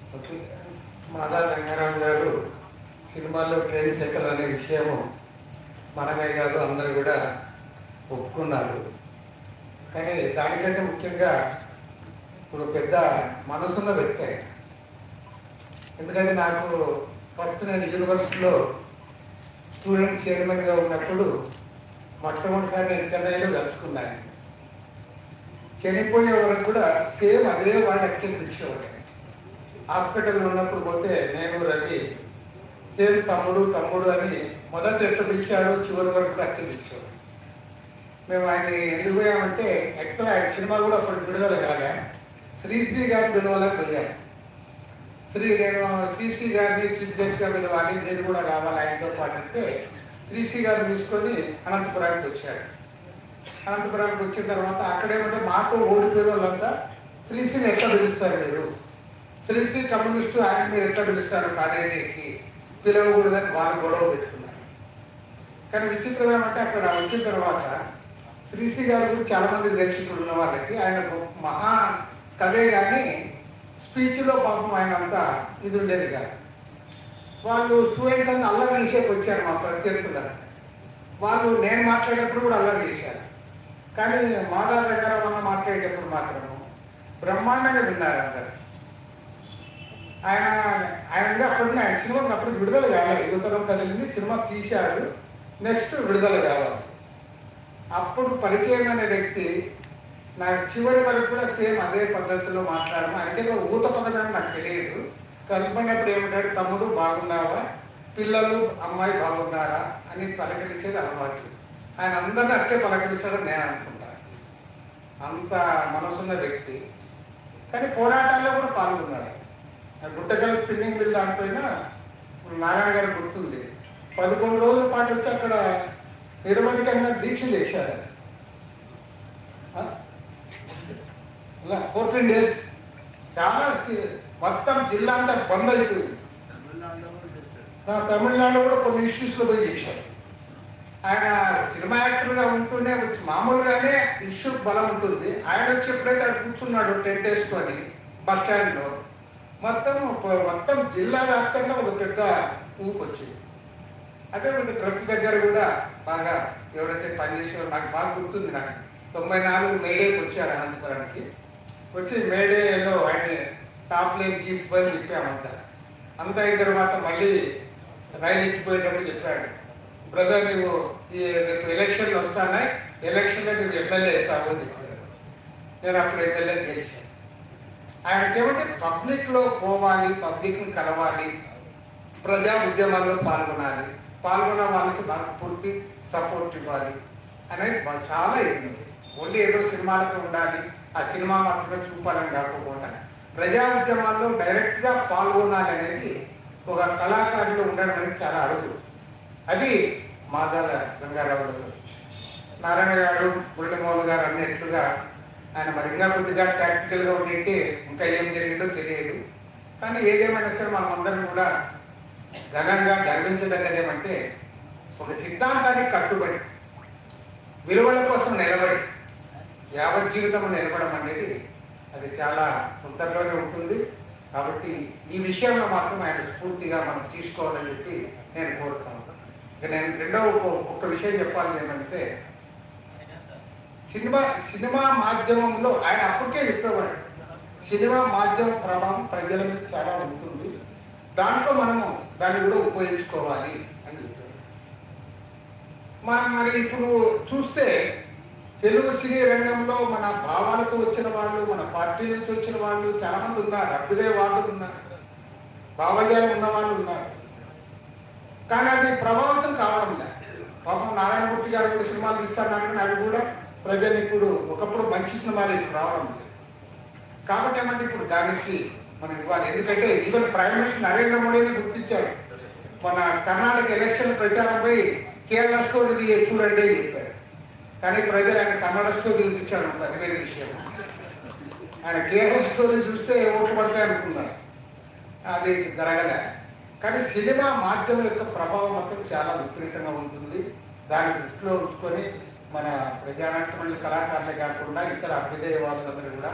Okay. మాదా రంగారావు గారు సినిమాల్లో ట్రైన్ సెక్కలు అనే విషయము మనమయ్య గారు అందరూ కూడా ఒప్పుకున్నారు కానీ దానికంటే ముఖ్యంగా ఇప్పుడు పెద్ద మనసున్న వ్యక్తి ఆయన ఎందుకంటే నాకు ఫస్ట్ నేను యూనివర్సిటీలో స్టూడెంట్ చైర్మన్గా ఉన్నప్పుడు మొట్టమొదటిసారి నేను చెన్నైలో కలుసుకున్నాను చనిపోయే వరకు కూడా సేమ్ అదే వాడు అక్కే పిలిచేవాడు హాస్పిటల్లో ఉన్నప్పుడు పోతే నేను రవి సేమ్ తమ్ముడు తమ్ముడు అని మొదట ఎట్లా పిలిచాడు చివరి వరకు కూడా అక్కే పిలిచేవాడు మేము ఆయన్ని ఎందుకు పోయామంటే ఎక్కడ ఆయన సినిమా కూడా అప్పుడు విడుదల కాలే శ్రీశ్రీ గారిని పిలవాలని పోయాను శ్రీ నేను శ్రీశ్రీ గారిని చీఫ్ గెస్ట్గా పిలవాలి నేను కూడా రావాలి ఆయనతో పాటు అంటే శ్రీశ్రీ గారిని తీసుకొని అనంతపురానికి వచ్చాడు అనంతపురానికి వచ్చిన తర్వాత అక్కడేమంటే మాతో ఓడిపోయిన వాళ్ళంతా శ్రీశ్రీని ఎట్లా పిలుస్తారు మీరు శ్రీశ్రీ కమ్యూనిస్టు ఆయన మీరు ఎట్లా పిలుస్తారు కార్యాలయానికి పిలవకూడదని వాళ్ళు గొడవ పెట్టుకున్నారు కానీ విచిత్రం ఏమంటే అక్కడ వచ్చిన తర్వాత శ్రీశ్రీ గారు గురించి చాలా మంది తెలిసి ఇక్కడ ఉన్న వాళ్ళకి ఆయన గొప్ప మహా కవే కానీ స్పీచ్లో పాపం ఆయన అంతా ఇది ఉండేది కాదు వాళ్ళు స్టూడెంట్స్ అన్ని అల్లరి చేసేకి వచ్చారు మా ప్రత్యర్థులు వాళ్ళు నేను మాట్లాడేటప్పుడు కూడా అల్లరి చేశారు కానీ మాదా దగ్గర ఉన్న మాట్లాడేటప్పుడు మాత్రము బ్రహ్మాండంగా విన్నారు అందరు ఆయన ఆయన కూడా అప్పటి ఆయన సినిమా అప్పుడు విడుదల కావాలి యువతరం తగిలింది సినిమా తీశాడు నెక్స్ట్ విడుదల కావాలి అప్పుడు పరిచయమైన వ్యక్తి నాకు చివరి వరకు కూడా సేమ్ అదే పద్ధతిలో మాట్లాడడం ఆయనకేదో ఊత పదం నాకు తెలియదు కలిపినప్పుడు ఏమిటాడు తమ్ముడు బాగున్నావా పిల్లలు అమ్మాయి బాగున్నారా అని పలకరించేది అలవాటు ఆయన అందరిని అట్టే పలకరిస్తాడని నేను అనుకుంటాను అంత మనసున్న వ్యక్తి కానీ పోరాటాల్లో కూడా పాల్గొన్నాడు ఆ గుట్టగల స్పిన్నింగ్ మిల్ దానిపైన నారాయణ గారు గుర్తుంది పదకొండు రోజుల పాటు వచ్చి అక్కడ నిరవధికంగా దీక్ష చేశారు ఆ? ఇలా ఫోర్టీన్ డేస్ చాలా సీరియస్ మొత్తం జిల్లా అంతా బంద్ అయిపోయింది ఆ, తమిళనాడు కూడా కొన్ని ఇష్యూస్లో పోయి చేశారు ఆయన సినిమా యాక్టర్గా ఉంటూనే వచ్చి మామూలుగానే ఇష్యూ బలం ఉంటుంది ఆయన వచ్చి ఎప్పుడైతే అక్కడ కూర్చున్నాడు టెంట్ వేసుకొని బస్ స్టాండ్లో మొత్తం ప- మొత్తం జిల్లా వ్యాప్తంగా ఒక పెద్ద ఊపు వచ్చింది అదే ఒక ట్రక్ దగ్గర కూడా బాగా ఎవరైతే పనిచేసేవారు నాకు బాగా గుర్తుంది నాకు తొంభై నాలుగు మేడేకి వచ్చాడు అనంతపురానికి వచ్చి మేడేలో ఆయన టాప్ లైన్ జీప్ బండి తిప్పామంతా అంతా అయిన తర్వాత మళ్ళీ రైలు ఎక్కిపోయేటప్పుడు చెప్పాడు బ్రదర్ నువ్వు ఈ రేపు ఎలక్షన్లు వస్తానే ఎలక్షన్లో నువ్వు ఎమ్మెల్యే అవుతావు అని చెప్పాడు నేను అప్పుడు ఎమ్మెల్యే గెలిచాను ఆయనకేమంటే పబ్లిక్లో పోవాలి పబ్లిక్ని కలవాలి ప్రజా ఉద్యమాల్లో పాల్గొనాలి పాల్గొన్న వాళ్ళకి బాగా పూర్తి సపోర్ట్ ఇవ్వాలి అనేది బా- చాలా ఇది ఓన్లీ ఏదో సినిమాలకు ఉండాలి ఆ సినిమా మాత్రమే చూపాలని కాకపోతే ప్రజా ఉద్యమాల్లో డైరెక్ట్గా పాల్గొనాలి అనేది ఒక కళాకారులు ఉండడం అనేది చాలా అరుదు అది మాదాల రంగారావు నారాయణ గారు మురళీమోహన్ గారు అన్నట్లుగా ఆయన మరి ఇంకా కొద్దిగా ప్రాక్టికల్గా ఉండింటే ఇంకా ఏం జరిగిందో తెలియదు కానీ ఏదేమైనా సరే మనం అందరం కూడా ఘనంగా గర్వించదగ్గదేమంటే ఒక సిద్ధాంతానికి కట్టుబడి విలువల కోసం నిలబడి యావత్ జీవితం నిలబడడం అనేది అది చాలా సొంతంగానే ఉంటుంది కాబట్టి ఈ విషయంలో మాత్రం ఆయన స్ఫూర్తిగా మనం తీసుకోవాలని చెప్పి నేను కోరుతాను ఇక నేను రెండవ ఒక- ఒక విషయం చెప్పాలి ఏమంటే సినిమా సినిమా మాధ్యమంలో ఆయన అప్పటికే చెప్పేవాడు సినిమా మాధ్యమం ప్రభావం ప్రజల మీద చాలా ఉంటుంది దాంట్లో మనము దాన్ని కూడా ఉపయోగించుకోవాలి అని చెప్పాడు మనం మరి ఇప్పుడు చూస్తే తెలుగు సినీ రంగంలో మన భావాలతో వచ్చిన వాళ్ళు మన పార్టీ నుంచి వచ్చిన వాళ్ళు చాలా మంది ఉన్నారు అభ్యుదయ వాదులు ఉన్నారు భావజాలం ఉన్న వాళ్ళు ఉన్నారు కానీ అది ప్రభావితం కావడం లేదు పాపం నారాయణమూర్తి గారు కూడా సినిమాలు తీస్తున్నారు కానీ అవి కూడా ప్రజలు ఇప్పుడు ఒకప్పుడు మంచి సినిమాలు ఇప్పుడు రావడం లేదు కాబట్టి ఏమంటే ఇప్పుడు దానికి మనం ఇవ్వాలి ఎందుకంటే ఈవెన్ ప్రైమ్ మినిస్టర్ నరేంద్ర మోడీని గుర్తించాడు మన కర్ణాటక ఎలక్షన్ ప్రచారంపై కేరళ స్టోరీ తీయ- చూడండి అని చెప్పాడు కానీ ప్రజలు ఆయన కన్నడ స్టోరీ చూపించాడు అది వేరే విషయం ఆయన కేరళ స్టోరీ చూస్తే ఓట్లు పడతాయి అనుకున్నారు అది జరగలే కానీ సినిమా మాధ్యమం యొక్క ప్రభావం మాత్రం చాలా విపరీతంగా ఉంటుంది దాన్ని దృష్టిలో ఉంచుకొని మన ప్రజానాట్యమైన కళాకారులే కాకుండా ఇతర అభ్యుదయ వాళ్ళందరూ కూడా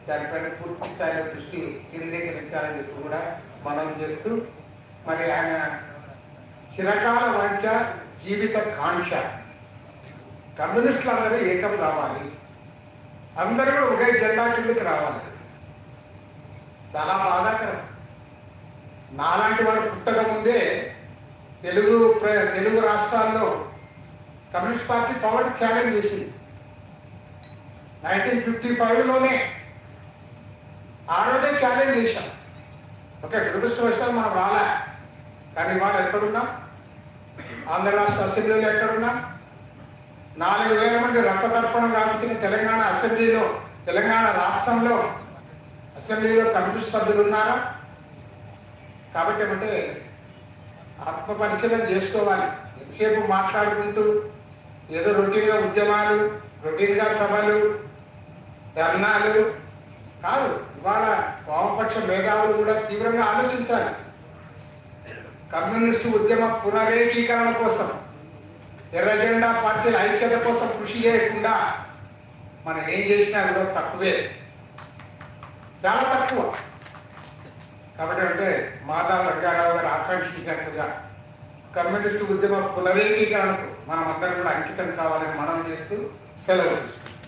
దానిపైన పూర్తి స్థాయిలో దృష్టి కేంద్రీకరించాలని చెప్పి కూడా మనం చేస్తూ మరి ఆయన చిరకాల వాంఛ జీవిత కాంక్ష కమ్యూనిస్టులు అందరూ ఏకం రావాలి అందరూ కూడా ఒకే జెండా కిందకి రావాలి చాలా బాధాకరం నాలాంటి వారు పుట్టక ముందే తెలుగు ప్ర- తెలుగు రాష్ట్రాల్లో కమ్యూనిస్ట్ పార్టీ పవర్ ఛాలెంజ్ చేసింది నైన్టీన్ ఫిఫ్టీ ఫైవ్లోనే ఆ రోజే ఛాలెంజ్ చేశాం ఓకే దురదృష్టవశాలు మనం రాలే కానీ వాళ్ళు ఎక్కడున్నాం ఆంధ్ర రాష్ట్ర అసెంబ్లీలో ఎక్కడున్నాం నాలుగు వేల మంది రక్తతర్పణ గావించిన తెలంగాణ అసెంబ్లీలో తెలంగాణ రాష్ట్రంలో అసెంబ్లీలో కమ్యూనిస్ట్ సభ్యులు ఉన్నారా కాబట్టి ఏమంటే ఆత్మ పరిశీలన చేసుకోవాలి ఎంతసేపు మాట్లాడుకుంటూ ఏదో రొటీన్గా ఉద్యమాలు రొటీన్గా సభలు ధర్నాలు కాదు ఇవాళ వామపక్ష మేధావులు కూడా తీవ్రంగా ఆలోచించాలి కమ్యూనిస్టు ఉద్యమ పునరేకీకరణ కోసం ఎర్ర జెండా పార్టీల ఐక్యత కోసం కృషి చేయకుండా మనం ఏం చేసినా కూడా తక్కువే చాలా తక్కువ కాబట్టి అంటే మాతా రంగారావు గారు ఆకాంక్షించినట్టుగా కమ్యూనిస్టు ఉద్యమ పునరేకీకరణకు మనం అందరం కూడా అంకితం కావాలని మనం చేస్తూ సెలవు తీసుకుంటాం